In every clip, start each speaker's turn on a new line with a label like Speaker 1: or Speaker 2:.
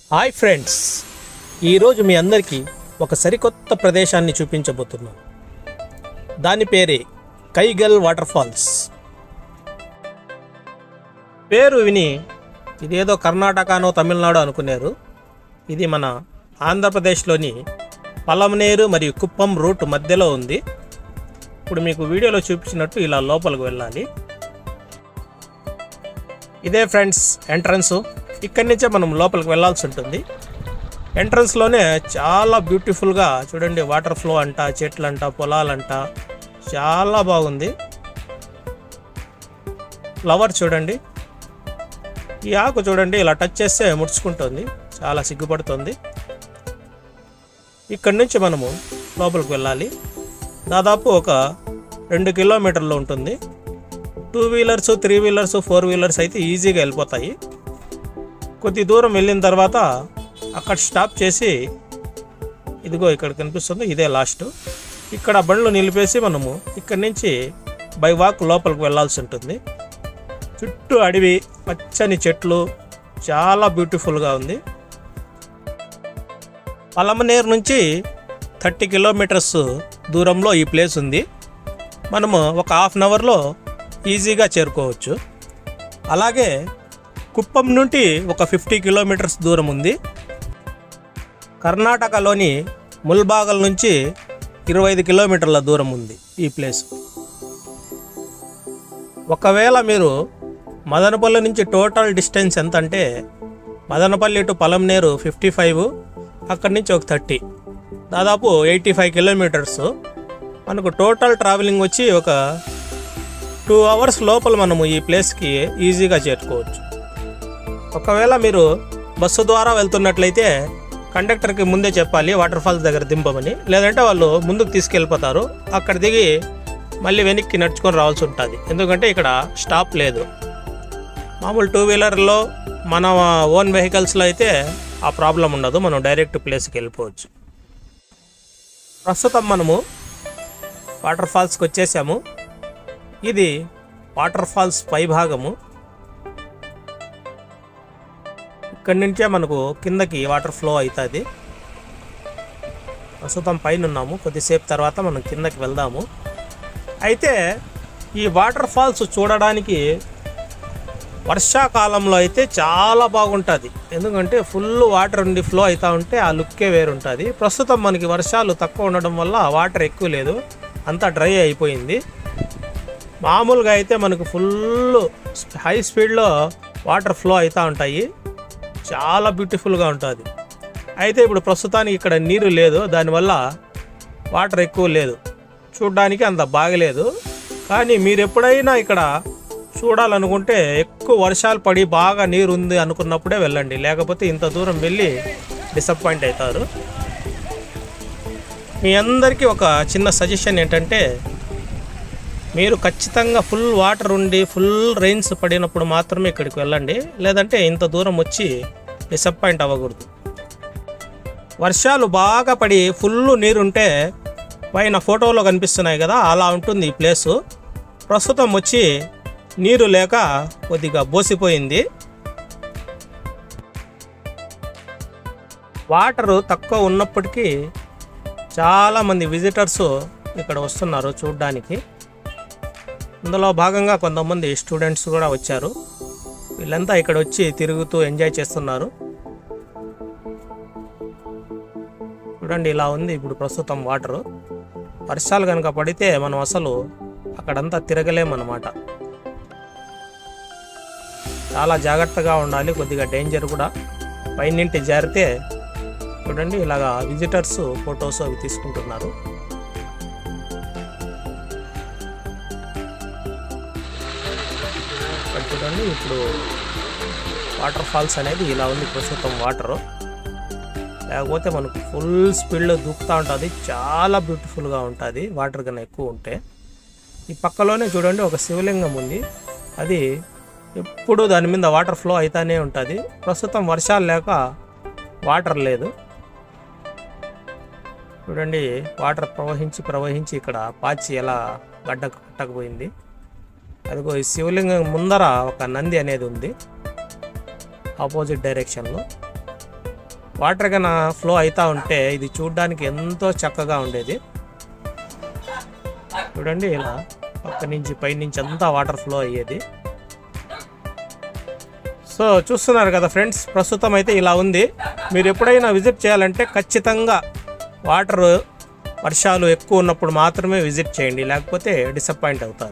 Speaker 1: hi friends ఈరోజు మీ అందరికీ ఒక సరికొత్త ప్రదేశాన్ని చూపించబోతున్నాం దాని పేరే కైగల్ వాటర్ ఫాల్స్ పేరు విని ఇదేదో కర్ణాటకనో తమిళనాడు అనుకున్నారు ఇది మన ఆంధ్రప్రదేశ్లోని పలమనేరు మరియు కుప్పం రూట్ మధ్యలో ఉంది ఇప్పుడు మీకు వీడియోలో చూపించినట్టు ఇలా లోపలికి వెళ్ళాలి ఇదే ఫ్రెండ్స్ ఎంట్రన్స్ ఇక్కడి నుంచే మనం లోపలికి వెళ్ళాల్సి ఉంటుంది ఎంట్రన్స్లోనే చాలా బ్యూటిఫుల్గా చూడండి వాటర్ ఫ్లో అంట చెట్లంట పొలాలంట చాలా బాగుంది ఫ్లవర్ చూడండి ఈ ఆకు చూడండి ఇలా టచ్ చేస్తే ముడుచుకుంటుంది చాలా సిగ్గుపడుతుంది ఇక్కడి నుంచి మనము లోపలికి వెళ్ళాలి దాదాపు ఒక రెండు కిలోమీటర్లు ఉంటుంది two wheelers three wheelers four wheelers అయితే ఈజీగా వెళ్ళిపోతాయి కొద్ది దూరం వెళ్ళిన తర్వాత అక్కడ స్టాప్ చేసి ఇదిగో ఇక్కడ కనిపిస్తుంది ఇదే లాస్ట్ ఇక్కడ బండ్లు నిలిపేసి మనము ఇక్కడి నుంచి బై వాక్ లోపలికి వెళ్ళాల్సి ఉంటుంది చుట్టూ అడవి పచ్చని చెట్లు చాలా బ్యూటిఫుల్గా ఉంది పలమనేరు నుంచి థర్టీ కిలోమీటర్స్ దూరంలో ఈ ప్లేస్ ఉంది మనము ఒక హాఫ్ అన్ అవర్లో ఈజీగా చేరుకోవచ్చు అలాగే కుప్పం నుండి ఒక ఫిఫ్టీ కిలోమీటర్స్ దూరం ఉంది కర్ణాటకలోని ముల్బాగల్ నుంచి ఇరవై ఐదు కిలోమీటర్ల దూరం ఉంది ఈ ప్లేస్ ఒకవేళ మీరు మదనపల్లి నుంచి టోటల్ డిస్టెన్స్ ఎంత అంటే Madanapalle to Palamaner fifty five అక్కడి నుంచి ఒక థర్టీ దాదాపు ఎయిటీ ఫైవ్ కిలోమీటర్స్ మనకు టోటల్ ట్రావెలింగ్ వచ్చి ఒక టూ అవర్స్ లోపల మనము ఈ ప్లేస్కి ఈజీగా చేరుకోవచ్చు ఒకవేళ మీరు బస్సు ద్వారా వెళ్తున్నట్లయితే కండక్టర్కి ముందే చెప్పాలి వాటర్ ఫాల్స్ దగ్గర దింపమని లేదంటే వాళ్ళు ముందుకు తీసుకెళ్ళిపోతారు అక్కడ దిగి మళ్ళీ వెనక్కి నడుచుకొని రావాల్సి ఉంటుంది ఎందుకంటే ఇక్కడ స్టాప్ లేదు మామూలు టూ వీలర్లో మన ఓన్ వెహికల్స్లో అయితే ఆ ప్రాబ్లం ఉండదు మనం డైరెక్ట్ ప్లేస్కి వెళ్ళిపోవచ్చు ప్రస్తుతం మనము వాటర్ ఫాల్స్కి వచ్చేసాము ఇది వాటర్ ఫాల్స్ పై భాగము ఇక్కడి నుంచే మనకు కిందకి వాటర్ ఫ్లో అవుతుంది ప్రస్తుతం పైన ఉన్నాము కొద్దిసేపు తర్వాత మనం కిందకి వెళ్దాము అయితే ఈ వాటర్ ఫాల్స్ చూడడానికి వర్షాకాలంలో అయితే చాలా బాగుంటుంది ఎందుకంటే ఫుల్ వాటర్ ఉండి ఫ్లో అవుతూ ఉంటే ఆ లుక్కే వేరుంటుంది ప్రస్తుతం మనకి వర్షాలు తక్కువ ఉండడం వల్ల వాటర్ ఎక్కువ లేదు అంతా డ్రై అయిపోయింది మామూలుగా అయితే మనకు ఫుల్ హై స్పీడ్లో వాటర్ ఫ్లో అవుతూ ఉంటాయి చాలా బ్యూటిఫుల్గా ఉంటుంది అయితే ఇప్పుడు ప్రస్తుతానికి ఇక్కడ నీరు లేదు దానివల్ల వాటర్ ఎక్కువ లేదు చూడడానికి అంత బాగలేదు కానీ మీరు ఎప్పుడైనా ఇక్కడ చూడాలనుకుంటే ఎక్కువ వర్షాలు పడి బాగా నీరు ఉంది అనుకున్నప్పుడే వెళ్ళండి లేకపోతే ఇంత దూరం వెళ్ళి డిసప్పాయింట్ అవుతారు మీ అందరికీ ఒక చిన్న సజెషన్ ఏంటంటే మీరు ఖచ్చితంగా ఫుల్ వాటర్ ఉండి ఫుల్ రెయిన్స్ పడినప్పుడు మాత్రమే ఇక్కడికి వెళ్ళండి లేదంటే ఇంత దూరం వచ్చి డిసప్పాయింట్ అవ్వకూడదు వర్షాలు బాగా పడి ఫుల్ నీరుంటే పైన ఫోటోలో కనిపిస్తున్నాయి కదా అలా ఉంటుంది ఈ ప్లేసు ప్రస్తుతం వచ్చి నీరు లేక కొద్దిగా బోసిపోయింది వాటర్ తక్కువ ఉన్నప్పటికీ చాలామంది విజిటర్స్ ఇక్కడ వస్తున్నారు చూడడానికి అందులో భాగంగా కొంతమంది స్టూడెంట్స్ కూడా వచ్చారు వీళ్ళంతా ఇక్కడ వచ్చి తిరుగుతూ ఎంజాయ్ చేస్తున్నారు చూడండి ఇలా ఉంది ఇప్పుడు ప్రస్తుతం వాటర్ వర్షాలు కనుక పడితే మనం అసలు అక్కడంతా తిరగలేమన్నమాట చాలా జాగ్రత్తగా ఉండాలి కొద్దిగా డేంజర్ కూడా పైనింటి జారితే చూడండి ఇలాగా విజిటర్స్ ఫొటోస్ అవి తీసుకుంటున్నారు ఇక్కడ చూడండి ఇప్పుడు వాటర్ ఫాల్స్ అనేది ఇలా ఉంది ప్రస్తుతం వాటర్ లేకపోతే మనకు ఫుల్ స్పీడ్లో దూకుతూ ఉంటుంది చాలా బ్యూటిఫుల్గా ఉంటుంది వాటర్ కన్నా ఎక్కువ ఉంటే ఈ పక్కలోనే చూడండి ఒక శివలింగం ఉంది అది ఎప్పుడు దాని మీద వాటర్ ఫ్లో అవుతానే ఉంటుంది ప్రస్తుతం వర్షాలు లేక వాటర్ లేదు చూడండి వాటర్ ప్రవహించి ప్రవహించి ఇక్కడ పాచి ఎలా గడ్డ కట్టకపోయింది అదిగో ఈ శివలింగం ముందర ఒక నంది అనేది ఉంది ఆపోజిట్ డైరెక్షన్లో వాటర్ కన్నా ఫ్లో అవుతూ ఉంటే ఇది చూడడానికి ఎంతో చక్కగా ఉండేది చూడండి ఇలా పక్క నుంచి పై నుంచి అంతా వాటర్ ఫ్లో అయ్యేది సో చూస్తున్నారు కదా ఫ్రెండ్స్ ప్రస్తుతం అయితే ఇలా ఉంది మీరు ఎప్పుడైనా విజిట్ చేయాలంటే ఖచ్చితంగా వాటర్ వర్షాలు ఎక్కువ ఉన్నప్పుడు మాత్రమే విజిట్ చేయండి లేకపోతే డిసప్పాయింట్ అవుతారు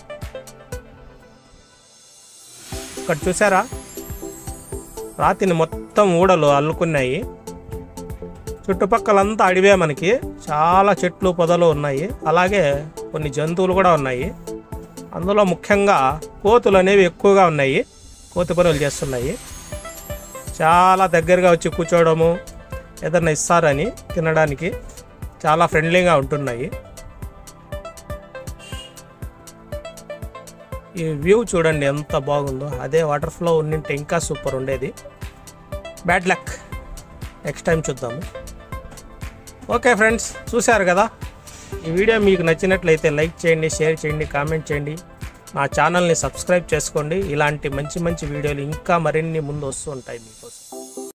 Speaker 1: ఇక్కడ చూసారా రాతిని మొత్తం ఊడలు అల్లుకున్నాయి చుట్టుపక్కలంతా అడివే మనకి చాలా చెట్లు పొదలు ఉన్నాయి అలాగే కొన్ని జంతువులు కూడా ఉన్నాయి అందులో ముఖ్యంగా కోతులు అనేవి ఎక్కువగా ఉన్నాయి కోతి పనులు చేస్తున్నాయి చాలా దగ్గరగా వచ్చి కూర్చోవడము ఏదన్నా ఇస్తారని తినడానికి చాలా ఫ్రెండ్లీగా ఉంటున్నాయి ఈ వ్యూ చూడండి ఎంత బాగుందో అదే వాటర్ ఫ్లో ఉండింటే ఇంకా సూపర్ ఉండేది బ్యాడ్ లక్ నెక్స్ట్ టైం చూద్దాము ఓకే ఫ్రెండ్స్ చూశారు కదా ఈ వీడియో మీకు నచ్చినట్లయితే లైక్ చేయండి షేర్ చేయండి కామెంట్ చేయండి నా ఛానల్ని సబ్స్క్రైబ్ చేసుకోండి ఇలాంటి మంచి మంచి వీడియోలు ఇంకా మరిన్ని ముందు వస్తూ ఉంటాయి మీకోసం